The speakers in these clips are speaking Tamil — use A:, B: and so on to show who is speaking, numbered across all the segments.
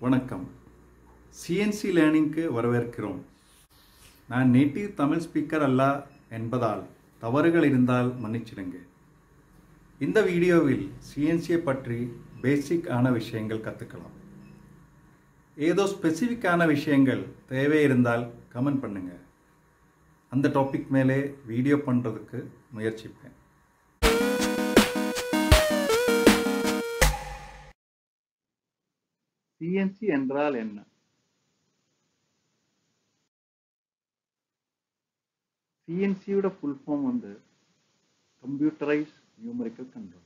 A: வணக்கம் சிஎன்சி லேர்னிங்க்கு வரவேற்கிறோம் நான் நேட்டிவ் தமிழ் ஸ்பீக்கர் அல்ல என்பதால் தவறுகள் இருந்தால் மன்னிச்சிடுங்க இந்த வீடியோவில் சிஎன்சியை பற்றி பேசிக் ஆன விஷயங்கள் கற்றுக்கலாம் ஏதோ ஸ்பெசிஃபிக்கான விஷயங்கள் தேவை இருந்தால் கமெண்ட் பண்ணுங்க அந்த டாபிக் மேலே வீடியோ பண்ணுறதுக்கு முயற்சிப்பேன் சிஎன்சி என்றால் என்ன சிஎன்சியோட ஃபுல் ஃபார்ம் வந்து கம்ப்யூட்டரைஸ் நியூமரிக்கல் கண்ட்ரோல்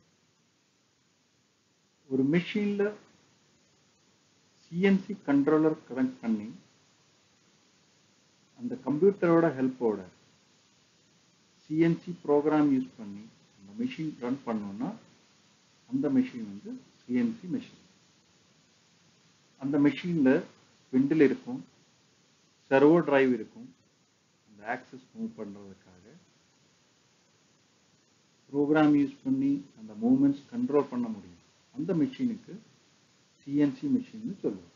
A: ஒரு மிஷினில் சிஎன்சி கண்ட்ரோலர் கனெக்ட் பண்ணி அந்த கம்ப்யூட்டரோட ஹெல்ப்போட சிஎன்சி ப்ரோக்ராம் யூஸ் பண்ணி அந்த மிஷின் ரன் பண்ணோம்னா அந்த மிஷின் வந்து சிஎன்சி மிஷின் அந்த மிஷினில் ஸ்பிண்டில் இருக்கும் சர்வோ டிரைவ் இருக்கும் அந்த ஆக்சஸ் மூவ் பண்ணுறதுக்காக ப்ரோக்ராம் யூஸ் பண்ணி அந்த மூமெண்ட்ஸ் கண்ட்ரோல் பண்ண முடியும் அந்த மிஷினுக்கு சிஎன்சி மிஷின்னு சொல்லுவோம்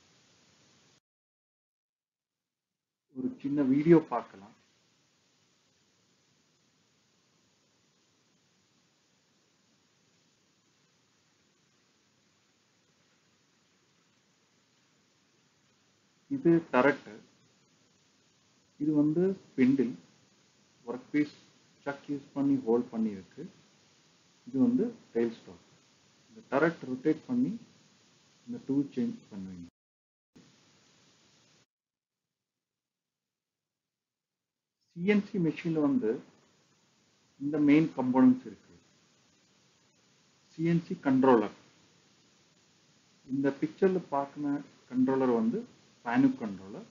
A: ஒரு சின்ன வீடியோ பார்க்கலாம் இது டரட்டு இது வந்து spindle work piece chuck use பண்ணி ஹோல்ட் பண்ணியிருக்கு இது வந்து டெயில் ஸ்டாக் இந்த டரட் ரொட்டேட் பண்ணி இந்த டூ சேஞ்ச் பண்ணுவீங்க சிஎன்சி மெஷினில் வந்து இந்த மெயின் கம்போனன்ட்ஸ் இருக்கு சிஎன்சி கண்ட்ரோலர் இந்த பிக்சரில் பார்க்குன கண்ட்ரோலர் வந்து பேனுக் கண்ட்ரோலர்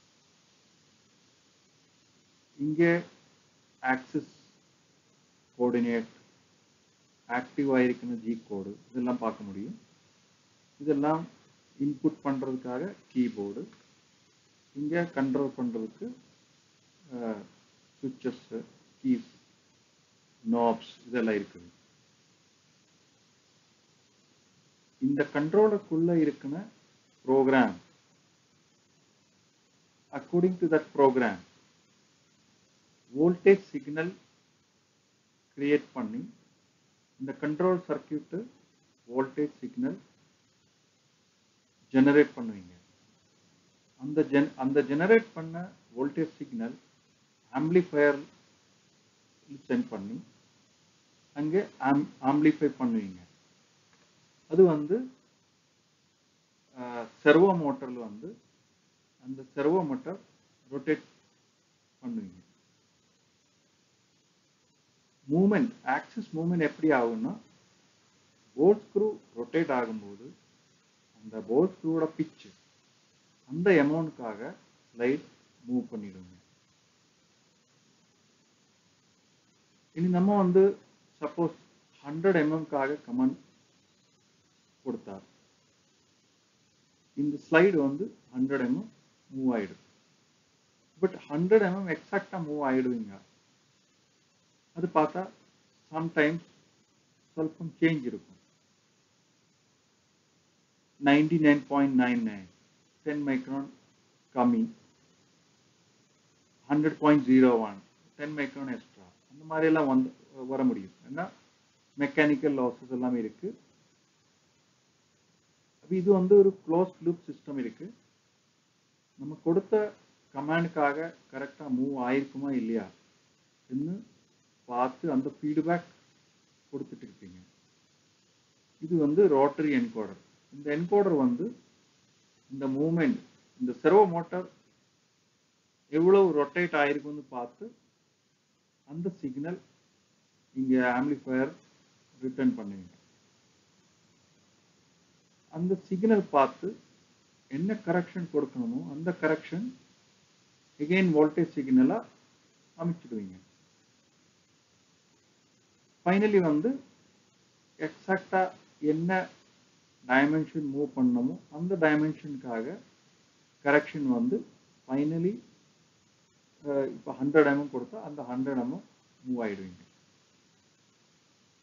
A: இங்கே ஆக்சிஸ் கோஆர்டினேட் ஆக்டிவ் ஆயிருக்குன்னு ஜி கோடு இதெல்லாம் பார்க்க முடியும் இதெல்லாம் இன்புட் பண்ணுறதுக்காக கீபோர்டு இங்கே கண்ட்ரோல் பண்ணுறதுக்கு சுவிச்சஸ்ஸு கீஸ் நாப்ஸ் இதெல்லாம் இருக்குது இந்த கண்ட்ரோலுக்குள்ள இருக்குன program according to that program voltage signal create பண்ணி இந்த control circuit voltage signal generate பண்ணுவீங்க அந்த ஜென் அந்த ஜெனரேட் பண்ண வோல்டேஜ் சிக்னல் ஆம்பிளிஃபயர் சென்ட் பண்ணி அங்கே ஆம் ஆம்பிளிஃபை பண்ணுவீங்க அது வந்து செர்வோ மோட்டரில் வந்து அந்த செர்வோ மோட்டர் ரொட்டேட் பண்ணுவீங்க மூமெண்ட் ஆக்சிஸ் மூமெண்ட் எப்படி ஆகும்னா போல்ட் ஸ்க்ரூ ரொட்டேட் ஆகும்போது அந்த போல்ட் ஸ்க்ரூவோட பிச்சு அந்த அமௌண்ட்காக ஸ்லைட் மூவ் பண்ணிடுங்க இனி நம்ம வந்து சப்போஸ் ஹண்ட்ரட் எம்எம்காக கமெண்ட் கொடுத்தார் இந்த ஸ்லைடு வந்து ஹண்ட்ரட் எம்எம் மூவ் ஆயிடும் பட் ஹண்ட்ரட் எம்எம் எக்ஸாக்டா மூவ் ஆயிடுவீங்க அது பார்த்தா சம்டைம்ஸ் ಸ್ವಲ್ಪ சேஞ்ச் இருக்கும் ninety nine point nine nine ten micron கம்மி hundred point zero one ten micron extra அந்த மாதிரி எல்லாம் வந்து வர முடியும் ஏன்னா மெக்கானிக்கல் லாசஸ் எல்லாமே இருக்கு இது வந்து ஒரு க்ளோஸ் லூப் சிஸ்டம் இருக்கு நம்ம கொடுத்த கமாண்டுக்காக கரெக்டாக மூவ் ஆயிருக்குமா இல்லையா என்று பார்த்து அந்த ஃபீட்பேக் கொடுத்துட்டு இருப்பீங்க இது வந்து ரோட்டரி என்கோடர் இந்த என்கோடர் வந்து இந்த மூமெண்ட் இந்த செர்வோ மோட்டார் எவ்வளவு ரொட்டேட் ஆயிருக்குன்னு பார்த்து அந்த சிக்னல் இங்கே ஆம்பிளிஃபயர் ரிட்டர்ன் பண்ணுவீங்க அந்த சிக்னல் பார்த்து என்ன கரெக்ஷன் கொடுக்கணுமோ அந்த கரெக்ஷன் எகெயின் வோல்டேஜ் சிக்னலாக அமைச்சிடுவீங்க ஃபைனலி வந்து எக்ஸாக்டா என்ன டைமென்ஷன் மூவ் பண்ணணுமோ அந்த டைமென்ஷனுக்காக கரெக்ஷன் வந்து ஃபைனலி இப்போ ஹண்ட்ரட் எம்எம் கொடுத்தா அந்த ஹண்ட்ரட் எம்எம் மூவ் ஆயிடுவீங்க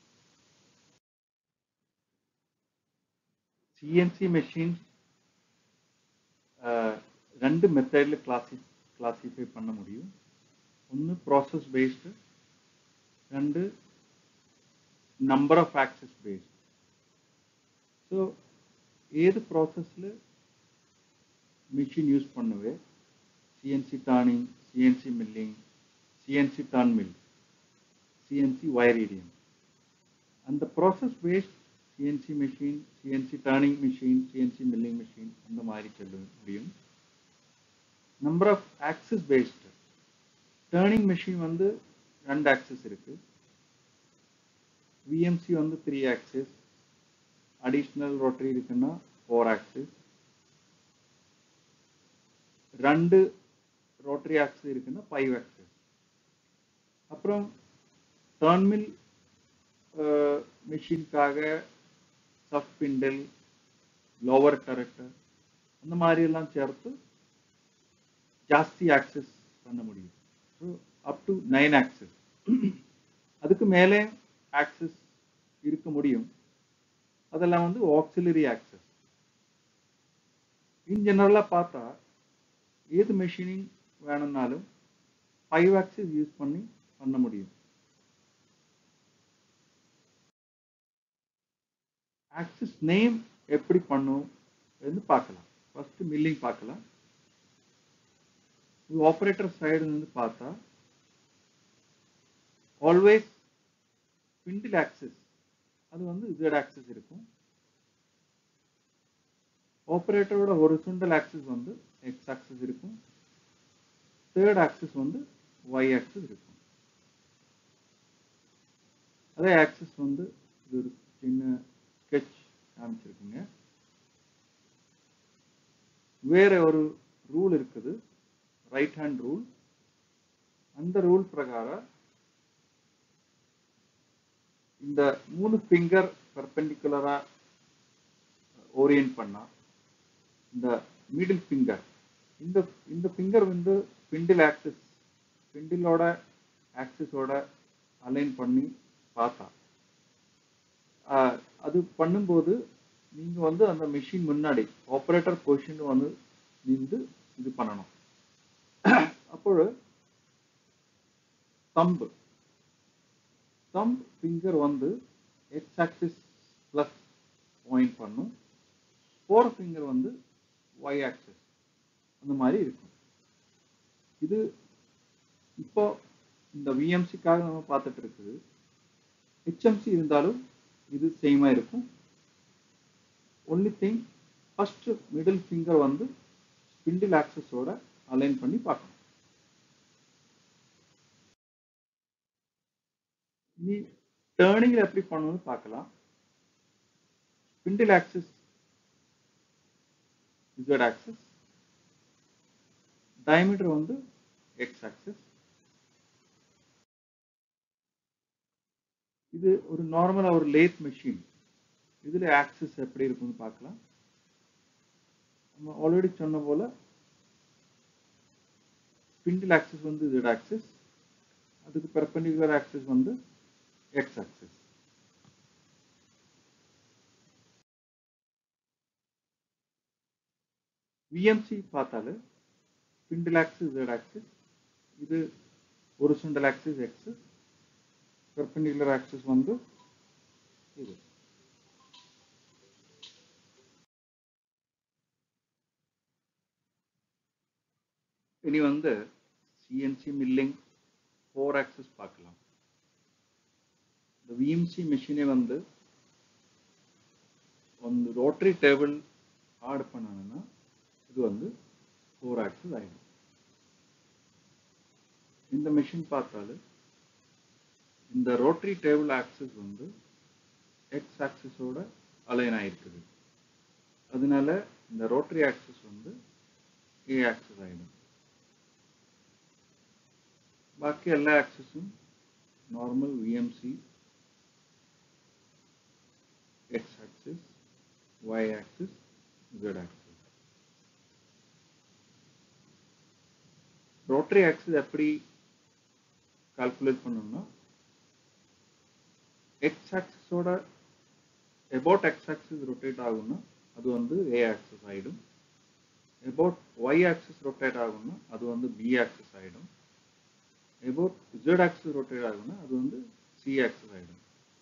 A: CNC machines ரெண்டு மெத்தடில் கிளாசி கிளாசிஃபை பண்ண முடியும் ஒன்று ப்ராசஸ் பேஸ்டு ரெண்டு number of axes based so ஏது ப்ராசஸில் மிஷின் யூஸ் பண்ணுவே CNC turning CNC milling CNC turn mill CNC wire EDM அந்த process based CNC machine CNC turning machine CNC milling machine அந்த மாதிரி சொல்ல முடியும் number of axes based turning machine வந்து ரெண்டு ஆக்சஸ் இருக்கு விஎம்சி வந்து த்ரீ ஆக்சஸ் அடிஷ்னல் ரோட்டரி இருக்குன்னா ஃபோர் ஆக்சஸ் ரெண்டு ரோட்டரி ஆக்சஸ் இருக்குன்னா ஃபைவ் ஆக்சஸ் அப்புறம் டர்ன்மில் மிஷினுக்காக சப் பிண்டல் லோவர் கரெக்டர் அந்த மாதிரி எல்லாம் சேர்த்து ஜாஸ்தி ஆக்சஸ் பண்ண முடியும் so up to nine axes அதுக்கு மேலே ஆக்சஸ் இருக்க முடியும் அதெல்லாம் வந்து ஆக்சிலரி ஆக்சஸ் இன் ஜெனரலாக பார்த்தா ஏது மெஷினிங் வேணும்னாலும் ஃபைவ் ஆக்சஸ் யூஸ் பண்ணி பண்ண முடியும் ஆக்சஸ் நேம் எப்படி பண்ணும் பார்க்கலாம் ஃபர்ஸ்ட் மில்லிங் பார்க்கலாம் ஆப்ரேட்டர் சைடு இருந்து பார்த்தா ஆல்வேஸ் ஸ்பிண்டில் ஆக்சஸ் அது வந்து இசட் ஆக்சஸ் இருக்கும் ஆப்ரேட்டரோட ஹொரிசோண்டல் ஆக்சஸ் வந்து எக்ஸ் ஆக்சஸ் இருக்கும் தேர்ட் ஆக்சஸ் வந்து ஒய் ஆக்சஸ் இருக்கும் அதே ஆக்சஸ் வந்து இது ஒரு சின்ன ஸ்கெட்ச் காமிச்சிருக்குங்க வேற ஒரு ரூல் இருக்குது ரைட் ஹேண்ட் ரூல் அந்த ரூல் பிரகாரம் இந்த மூணு ஃபிங்கர் பெர்பெண்டிகுலரா ஓரியன்ட் பண்ணா இந்த மிடில் ஃபிங்கர் இந்த இந்த ஃபிங்கர் வந்து ஸ்பிண்டில் ஆக்சிஸ் ஸ்பிண்டிலோட ஆக்சிஸோட அலைன் பண்ணி பார்த்தா அது பண்ணும்போது நீங்க வந்து அந்த மிஷின் முன்னாடி ஆப்ரேட்டர் பொசிஷன் வந்து நின்று இது பண்ணணும் அப்போ தம்பு தம்ப் ஃபிங்கர் வந்து எக்ஸ் ஆக்சிஸ் பிளஸ் பாயிண்ட் பண்ணும் ஃபோர் ஃபிங்கர் வந்து ஒய் ஆக்சிஸ் அந்த மாதிரி இருக்கும் இது இப்போ இந்த விஎம்சிக்காக நம்ம பார்த்துட்டு இருக்குது ஹெச்எம்சி இருந்தாலும் இது சேமா இருக்கும் only thing first middle finger வந்து ஸ்பிண்டில் ஆக்சஸோட அலைன் பண்ணி பார்க்கணும் இனி டேர்னிங்ல எப்படி பண்ணணும்னு பார்க்கலாம் spindle axis Z axis diameter வந்து எக்ஸ் ஆக்சிஸ் இது ஒரு நார்மலா ஒரு லேத் மெஷின் இதுல ஆக்சிஸ் எப்படி இருக்கும்னு பார்க்கலாம் நம்ம ஆல்ரெடி சொன்ன போல ஸ்பிண்டில் ஆக்சிஸ் வந்து இசட் ஆக்சிஸ் அதுக்கு பெர்பெண்டிகுலர் ஆக்சிஸ் வந்து எக்ஸ் ஆக்சிஸ் விஎம்சி பார்த்தாலே ஸ்பிண்டில் ஆக்சிஸ் இசட் ஆக்சிஸ் இது horizontal axis X perpendicular axis வந்து இது இனி வந்து சிஎன்சி மில்லிங் ஃபோர் ஆக்சிஸ் பார்க்கலாம் இந்த விஎம்சி மிஷினை வந்து ಒಂದು ರೋಟರಿ ಟೇಬಲ್ ஆட் பண்ணணும்னா இது வந்து ஃபோர் ஆக்சிஸ் ஆயிடும் இந்த மிஷின் பார்த்தாலும் இந்த ரோட்டரி டேபிள் ஆக்சிஸ் வந்து எக்ஸ் ஆக்சிஸோட அலைன் ஆயிருக்குது அதனால இந்த ரோட்டரி ஆக்சிஸ் வந்து ஏ ஆக்சிஸ் ஆயிடும் பாக்கி எல்லா ஆக்சிஸும் normal VMC X axis Y axis z axis rotary axis எப்படி கால்குலேட் பண்ணணும்னா எக்ஸ் ஆக்சிஸோட எபவுட் எக்ஸ் ஆக்சிஸ் ரொட்டேட் ஆகும்னா அது வந்து ஏ ஆக்சிஸ் ஆயிடும் about y axis rotate ஆகும்னா அது வந்து b axis ஆயிடும் about z axis rotate ஆகும்னா அது வந்து c axis ஆயிடும்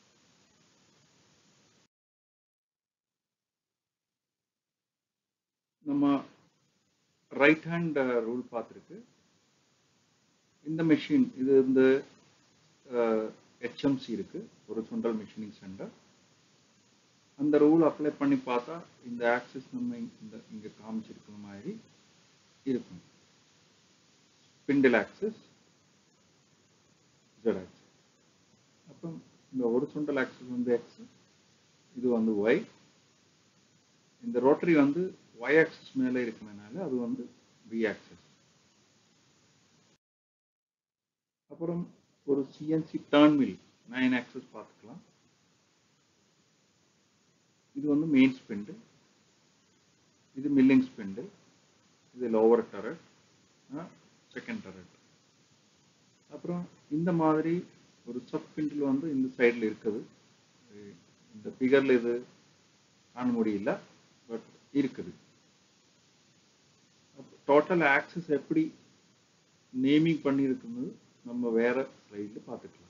A: நம்ம ரைட் ஹேண்ட் ரூல் பார்த்துருக்கு இந்த மெஷின் இது இந்த ஹெச்எம்சி இருக்கு ஒரு சுண்டல் மிஷினிங் சென்டர் அந்த ரூல் அப்ளை பண்ணி பார்த்தா இந்த ஆக்சிஸ் நம்ம இந்த இங்க காமிச்சிருக்கிற மாதிரி இருக்கும் ஸ்பிண்டில் ஆக்சிஸ் ஜெட் ஆக்சிஸ் அப்புறம் இந்த ஒரு சுண்டல் ஆக்சிஸ் வந்து எக்ஸ் இது வந்து ஒய் இந்த ரோட்டரி வந்து ஒய் ஆக்சிஸ் மேலே இருக்கிறதுனால அது வந்து பி ஆக்சிஸ் அப்புறம் ஒரு CNC turn mill nine axis பார்த்துக்கலாம் இது வந்து மெயின் ஸ்பிண்டு இது மில்லிங் ஸ்பிண்டு இது லோவர் டரட் செகண்ட் டரட் அப்புறம் இந்த மாதிரி ஒரு சப் ஸ்பிண்டில் வந்து இந்த சைடில் இருக்குது இந்த ஃபிகரில் இது காண முடியல பட் இருக்குது டோட்டல் ஆக்சஸ் எப்படி நேமிங் பண்ணியிருக்குன்னு நம்ம வேற ஸ்லைடில் பார்த்துக்கலாம்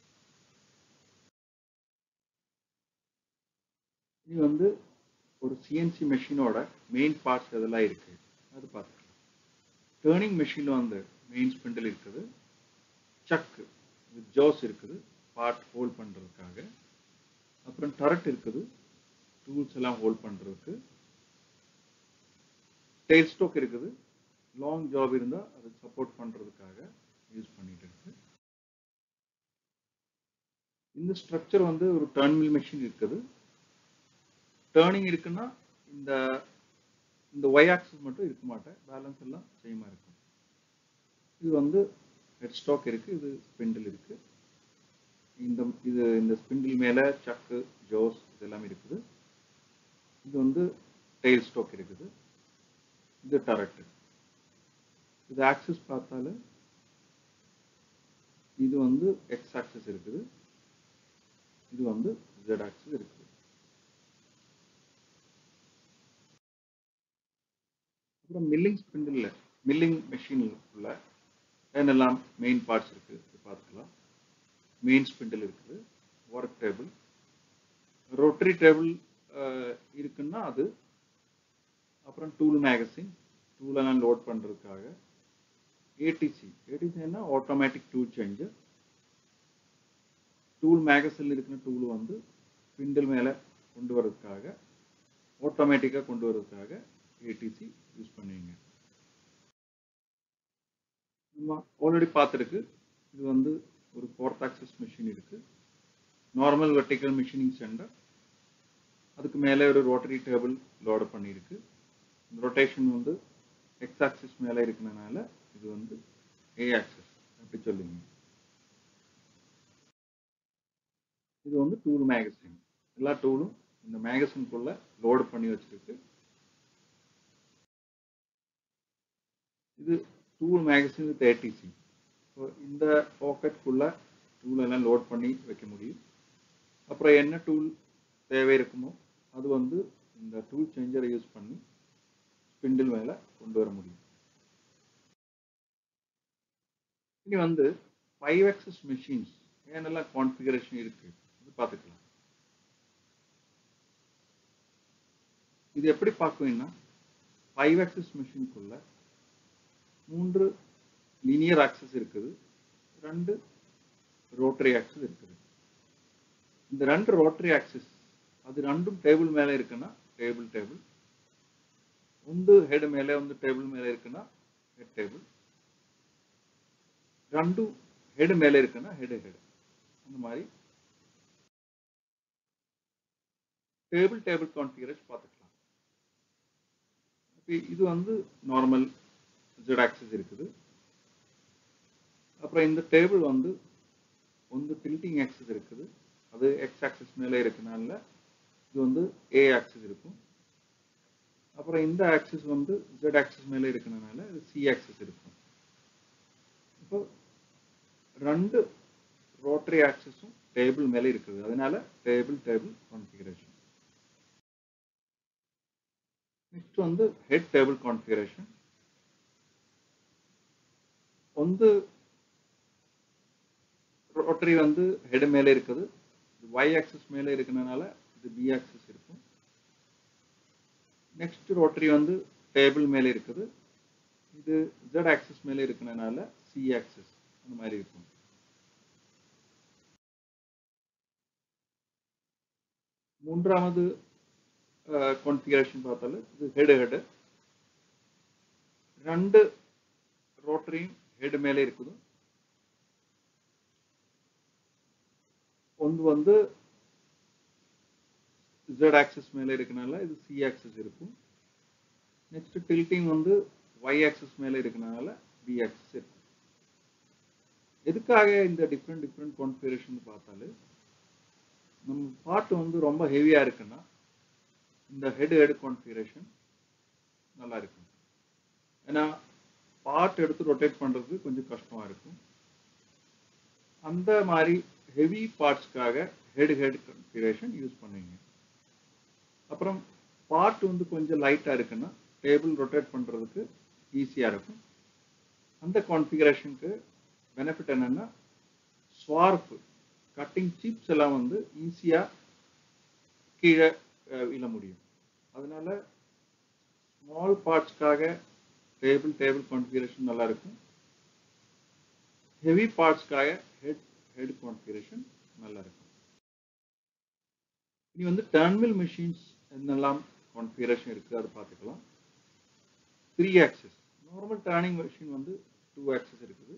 A: இது வந்து ஒரு சிஎன்சி மெஷினோட மெயின் பார்ட்ஸ் எதெல்லாம் இருக்கு அது பார்த்துக்கலாம் டேர்னிங் மெஷினில் வந்து மெயின் ஸ்பிண்டில் இருக்குது சக்கு ஜோஸ் இருக்குது பார்ட் ஹோல்ட் பண்ணுறதுக்காக அப்புறம் டரட் இருக்குது டூல்ஸ் எல்லாம் ஹோல்ட் பண்ணுறதுக்கு டெயில் ஸ்டோக் இருக்குது லாங் ஜாப் இருந்தால் அது சப்போர்ட் பண்ணுறதுக்காக யூஸ் பண்ணிட்டு இருக்கு இந்த ஸ்ட்ரக்சர் வந்து ஒரு டர்ன் மில் மெஷின் இருக்குது டேர்னிங் இருக்குன்னா இந்த இந்த ஒய் ஆக்சஸ் மட்டும் இருக்க மாட்டேன் பேலன்ஸ் எல்லாம் சேமாக இருக்கும் இது வந்து ஹெட் ஸ்டாக் இருக்கு இது ஸ்பிண்டில் இருக்கு இந்த இது இந்த ஸ்பிண்டில் மேலே சக்கு ஜோஸ் இதெல்லாம் இருக்குது இது வந்து டெயில் ஸ்டாக் இருக்குது இது டரட் இது ஆக்சிஸ் பார்த்தாலும் இது வந்து எக்ஸ் ஆக்சிஸ் இருக்குது இது வந்து ஜெட் ஆக்சிஸ் இருக்குது அப்புறம் மில்லிங் ஸ்பிண்டில் மில்லிங் மெஷினில் உள்ள என்னெல்லாம் மெயின் பார்ட்ஸ் இருக்கு பார்த்துக்கலாம் மெயின் ஸ்பிண்டில் இருக்குது ஒர்க் டேபிள் ரோட்டரி டேபிள் இருக்குன்னா அது அப்புறம் டூல் மேகசின் டூலெல்லாம் லோட் பண்ணுறதுக்காக ஏடிசி ஏடிசின்னா ஆட்டோமேட்டிக் டூல் சேஞ்சர் டூல் மேகசினில் இருக்கிற டூல் வந்து ஸ்பிண்டில் மேலே கொண்டு வர்றதுக்காக ஆட்டோமேட்டிக்காக கொண்டு வர்றதுக்காக ஏடிசி யூஸ் பண்ணுவீங்க நம்ம ஆல்ரெடி பார்த்துருக்கு இது வந்து ஒரு ஃபோர்த் ஆக்சஸ் மிஷின் இருக்கு நார்மல் வெர்டிக்கல் மிஷினிங் சென்டர் அதுக்கு மேலே ஒரு ரோட்டரி டேபிள் லோடு பண்ணியிருக்கு ரொட்டேஷன் வந்து எக்ஸ் ஆக்சிஸ் மேலே இருக்கிறதுனால இது வந்து ஏ ஆக்சிஸ் அப்படி சொல்லுங்க இது வந்து டூல் மேகசின் எல்லா டூலும் இந்த மேகசின்குள்ள லோடு பண்ணி வச்சிருக்கு இது tool magazine with ATC so இந்த பாக்கெட்குள்ள டூல் எல்லாம் லோட் பண்ணி வைக்க முடியும் அப்புறம் என்ன டூல் தேவை இருக்குமோ அது வந்து இந்த டூல் சேஞ்சரை யூஸ் பண்ணி ஸ்பிண்டில் மேலே கொண்டு வர முடியும் இனி வந்து ஃபைவ் ஆக்சஸ் மிஷின்ஸ் ஏனெல்லாம் கான்ஃபிகரேஷன் இருக்கு இது பார்த்துக்கலாம் இது எப்படி பார்க்குவீங்கன்னா ஃபைவ் ஆக்சஸ் மிஷினுக்குள்ள மூன்று லீனியர் ஆக்சஸ் இருக்குது ரெண்டு ரோட்டரி ஆக்சஸ் இருக்குது இந்த ரெண்டு ரோட்டரி ஆக்சஸ் அது ரெண்டும் டேபிள் மேலே இருக்குன்னா டேபிள் டேபிள் ಒಂದು ಹೆಡ್ ಮೇಲೆ ಒಂದು ಟೇಬಲ್ ಮೇಲೆ இருக்குன்னா ஹெட் டேபிள் ரெண்டு ஹெட் மேலே இருக்குன்னா ஹெட் ஹெட் அந்த மாதிரி டேபிள் டேபிள் கான்ஃபிகரேஷன் பார்த்துக்கலாம் இது வந்து நார்மல் ஜெட் ஆக்சஸ் இருக்குது அப்புறம் இந்த டேபிள் வந்து ಒಂದು டில்டிங் ஆக்சஸ் இருக்குது அது எக்ஸ் ஆக்சஸ் மேலே இருக்கனால இது வந்து ஏ ஆக்சஸ் இருக்கும் அப்புறம் இந்த ஆக்சிஸ் வந்து ஜெட் ஆக்சிஸ் மேலே இருக்கிறதுனால இது சி ஆக்சிஸ் இருக்கும் இப்போ ரெண்டு ரோட்டரி ஆக்சிஸும் டேபிள் மேலே இருக்குது அதனால டேபிள் டேபிள் கான்ஃபிகரேஷன் நெக்ஸ்ட் வந்து ஹெட் டேபிள் கான்ஃபிகரேஷன் வந்து ரோட்டரி வந்து ஹெட் மேலே இருக்குது ஒய் ஆக்சிஸ் மேலே இருக்கிறதுனால இது பி ஆக்சிஸ் இருக்கும் நெக்ஸ்ட் ரோட்டரி வந்து டேபிள் மேலே இருக்குது இது ஜெட் ஆக்சிஸ் மேலே இருக்கிறதுனால சி ஆக்சிஸ் அந்த மாதிரி இருக்கும் மூன்றாவது கான்ஃபிகரேஷன் பார்த்தாலும் இது ஹெடு ஹெடு ரெண்டு ரோட்டரியும் ஹெட் மேலே இருக்குது ஒன்று வந்து ஜெட் ஆக்சிஸ் மேலே இருக்கனால இது சி ஆக்சிஸ் இருக்கும் நெக்ஸ்ட் டில்ட்டிங் வந்து ஒய் ஆக்சிஸ் மேலே இருக்கனால பி ஆக்சிஸ் இருக்கும் எதுக்காக இந்த டிஃப்ரெண்ட் டிஃப்ரெண்ட் கான்ஃபிகரேஷன் பார்த்தாலே நம்ம பாட்டு வந்து ரொம்ப ஹெவியா இருக்குன்னா இந்த ஹெட் ஹெட் கான்ஃபிகரேஷன் நல்லா இருக்கும் ஏன்னா பார்ட் எடுத்து ரொட்டேட் பண்றது கொஞ்சம் கஷ்டமா இருக்கும் அந்த மாதிரி ஹெவி பார்ட்ஸ்க்காக ஹெட் ஹெட் கான்ஃபிகரேஷன் யூஸ் பண்ணுவீங்க அப்புறம் பார்ட் வந்து கொஞ்சம் லைட்டா இருக்குன்னா டேபிள் ரொட்டேட் பண்றதுக்கு ஈஸியா இருக்கும் அந்த கான்ஃபிகரேஷனுக்கு பெனிஃபிட் என்னன்னா ஸ்வார்ப் கட்டிங் சிப்ஸ் எல்லாம் வந்து ஈஸியா கீழே விழ முடியும் அதனால ஸ்மால் பார்ட்ஸ்க்காக டேபிள் டேபிள் கான்ஃபிகரேஷன் நல்லா இருக்கும் ஹெவி பார்ட்ஸ்க்காக ஹெட் ஹெட் கான்ஃபிகரேஷன் நல்லா இருக்கும் இனி வந்து டர்ன்மில் மிஷின்ஸ் என்னெல்லாம் கான்ஃபிகரேஷன் இருக்கு அதை பார்த்துக்கலாம் three axes normal turning machine வந்து டூ ஆக்சஸ் இருக்குது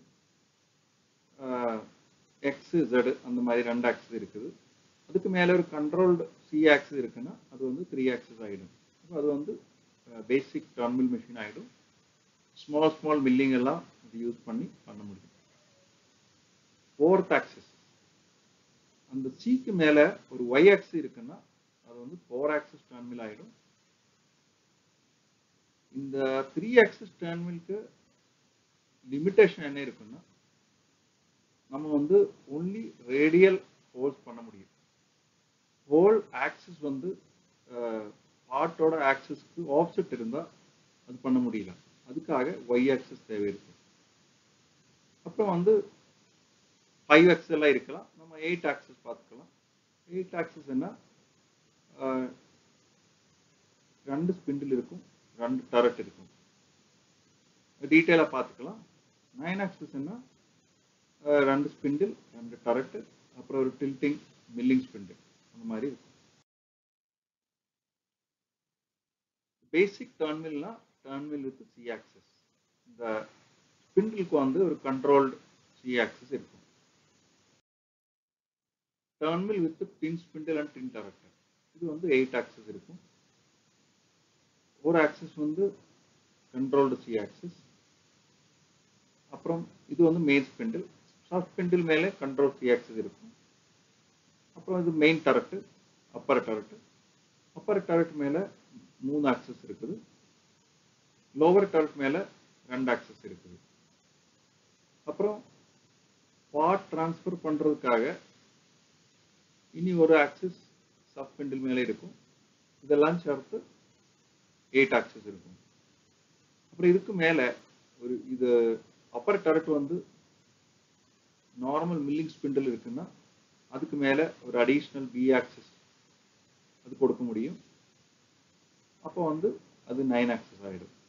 A: எக்ஸ் ஜெட் அந்த மாதிரி ரெண்டு ஆக்சஸ் இருக்குது அதுக்கு மேலே ஒரு கண்ட்ரோல்டு சி ஆக்சஸ் இருக்குன்னா அது வந்து த்ரீ ஆக்சஸ் ஆகிடும் அப்போ அது வந்து பேசிக் டர்மில் மிஷின் ஆகிடும் ஸ்மால் ஸ்மால் மில்லிங் எல்லாம் இது யூஸ் பண்ணி பண்ண முடியும் ஃபோர்த் ஆக்சஸ் அந்த சிக்கு மேலே ஒரு ஒய் ஆக்சஸ் இருக்குன்னா அது வந்து ஃபோர் ஆக்சஸ் டர்மில் ஆகிடும் இந்த த்ரீ ஆக்சஸ் டர்மிலுக்கு லிமிட்டேஷன் என்ன இருக்குன்னா நம்ம வந்து ஒன்லி ரேடியல் ஹோல்ஸ் பண்ண முடியும் ஹோல் ஆக்சிஸ் வந்து பார்ட்டோட ஆக்சிஸ்க்கு ஆப்செட் இருந்தால் அது பண்ண முடியல அதுக்காக ஒய் ஆக்சிஸ் தேவை இருக்கு அப்புறம் வந்து ஃபைவ் ஆக்சிஸ் எல்லாம் இருக்கலாம் நம்ம எயிட் ஆக்சிஸ் பார்த்துக்கலாம் எயிட் ஆக்சிஸ் என்ன ரெண்டு ஸ்பிண்டில் இருக்கும் ரெண்டு டரட் இருக்கும் டீட்டெயிலாக பார்த்துக்கலாம் நைன் ஆக்சிஸ் என்ன ரெண்டு ஸ்பிண்டில் ரெண்டு டரட்டு அப்புறம் ஒரு டில்ட்டிங் மில்லிங் ஸ்பிண்டில் அந்த மாதிரி இருக்கும் பேசிக் டர்ன்மில்னா டர்ன்மில் வித் சி ஆக்சஸ் இந்த ஸ்பிண்டிலுக்கு வந்து ஒரு கண்ட்ரோல்டு சி ஆக்சஸ் இருக்கும் turn mill with twin spindle and twin டரக்டர் இது வந்து எயிட் ஆக்சஸ் இருக்கும் ஒரு ஆக்சஸ் வந்து கண்ட்ரோல்டு சி ஆக்சஸ் அப்புறம் இது வந்து மெயின் ஸ்பிண்டில் சப் ஸ்பிண்டில் மேலே கண்ட்ரோல் சி ஆக்சஸ் இருக்கும் அப்புறம் இது main turret upper turret upper turret மேலே மூணு ஆக்சஸ் இருக்குது லோவர் டரட் மேலே ரெண்டு ஆக்சஸ் இருக்குது அப்புறம் பார்ட் டிரான்ஸ்ஃபர் பண்ணுறதுக்காக இனி ஒரு ஆக்சிஸ் சப் ஸ்பிண்டில் மேலே இருக்கும் இதெல்லாம் சேர்த்து எயிட் ஆக்சஸ் இருக்கும் அப்புறம் இதுக்கு மேலே ஒரு இது அப்பர் டரட் வந்து நார்மல் மில்லிங் ஸ்பிண்டில் இருக்குன்னா அதுக்கு மேலே ஒரு அடிஷ்னல் பி ஆக்சஸ் அது கொடுக்க முடியும் அப்போ வந்து அது நைன் ஆக்சஸ் ஆகிடும்